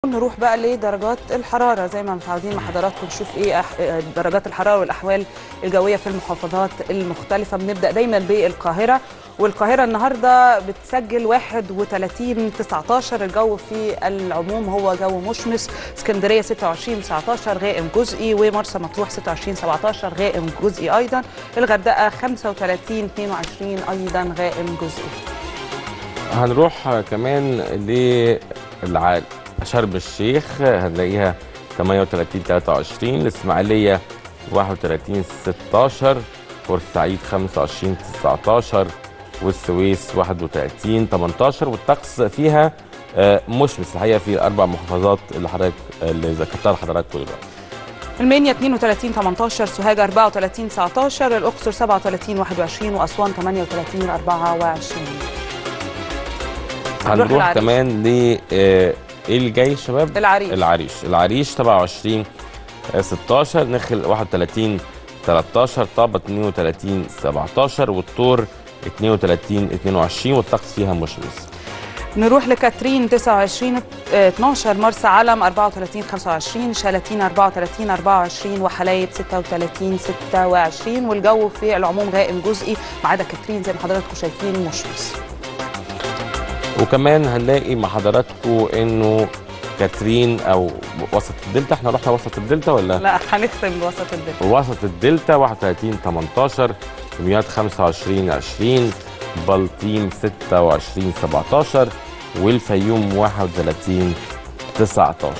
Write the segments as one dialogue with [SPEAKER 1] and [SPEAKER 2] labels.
[SPEAKER 1] نروح بقى لدرجات الحرارة زي ما متعودين مع حضراتكم نشوف ايه أح... درجات الحرارة والأحوال الجوية في المحافظات المختلفة بنبدأ دايما بالقاهرة والقاهرة النهاردة بتسجل 31 19 الجو في العموم هو جو مشمس اسكندرية 26 19 غائم جزئي ومرسى مطروح 26 17 غائم جزئي أيضا الغردقة 35 22 أيضا غائم جزئي
[SPEAKER 2] هنروح كمان للع... شرم الشيخ هنلاقيها 38 23 الاسماعيليه 31 16 بورسعيد 25 19 والسويس 31 18 والطقس فيها مشمس الحقيقه في الاربع محافظات اللي حضرتك اللي ذكرتها لحضراتكم دلوقتي
[SPEAKER 1] المنيا 32 18 سوهاج 34 19 الاقصر 37 21 واسوان 38 24
[SPEAKER 2] هنروح
[SPEAKER 1] العريش.
[SPEAKER 2] كمان ل ايه اللي جاي شباب؟
[SPEAKER 1] العريش.
[SPEAKER 2] العريش العريش 27 16 نخل 31 13 طابة 32 17 والطور 32 22 والطقس فيها مشمس
[SPEAKER 1] نروح لكاترين 29 آه، 12 مرسى علم 34 25 شلاتين 34 24 وحلايب 36 26 والجو في العموم غائم جزئي ما عدا كاترين زي ما حضراتكم شايفين مشمس
[SPEAKER 2] وكمان هنلاقي مع حضراتكم انه كاترين او وسط الدلتا احنا رحنا وسط الدلتا ولا؟
[SPEAKER 1] لا هنختم بوسط الدنيا
[SPEAKER 2] وسط الدلتا 31 18 دمياط 25 20 بلطيم 26 17 والفيوم 31 19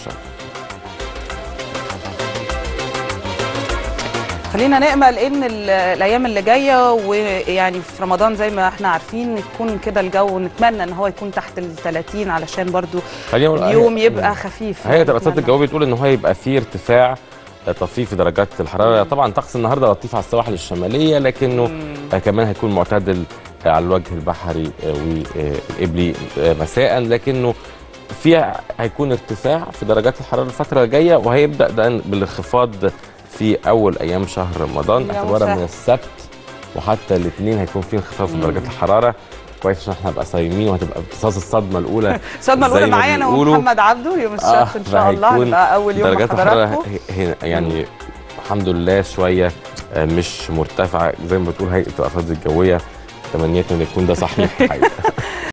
[SPEAKER 1] خلينا نامل ان ال- الايام اللي جايه ويعني في رمضان زي ما احنا عارفين يكون كده الجو نتمنى ان هو يكون تحت ال 30 علشان برضو
[SPEAKER 2] خلينا نقول-
[SPEAKER 1] اليوم
[SPEAKER 2] هي-
[SPEAKER 1] يبقى خفيف
[SPEAKER 2] هي دراسات
[SPEAKER 1] نتمنى.
[SPEAKER 2] الجو بتقول ان هو يبقى فيه ارتفاع طفيف في درجات الحراره طبعا طقس النهارده لطيف على السواحل الشماليه لكنه آه، كمان هيكون معتدل آه، على الوجه البحري آه، والقبلي آه، مساء لكنه في هيكون ارتفاع في درجات الحراره الفتره الجايه وهيبدا ده بالانخفاض في اول ايام شهر رمضان
[SPEAKER 1] يا
[SPEAKER 2] اعتبارا
[SPEAKER 1] مسهل.
[SPEAKER 2] من السبت وحتى الاثنين هيكون في انخفاض في درجات الحراره كويس عشان احنا هنبقى صايمين وهتبقى امتصاص الصدمه الاولى
[SPEAKER 1] صدمه
[SPEAKER 2] زي
[SPEAKER 1] الاولى
[SPEAKER 2] ما
[SPEAKER 1] معايا انا
[SPEAKER 2] بيقولوا.
[SPEAKER 1] ومحمد عبده يوم السبت
[SPEAKER 2] آه،
[SPEAKER 1] ان شاء الله
[SPEAKER 2] فهيكون
[SPEAKER 1] هنبقى اول يوم مع
[SPEAKER 2] درجات الحراره
[SPEAKER 1] حضراتكم
[SPEAKER 2] ه- هنا يعني الحمد لله شويه آه، مش مرتفعه زي ما بتقول هيئه الارصاد الجويه تمنيتنا ان يكون ده صحيح الحقيقه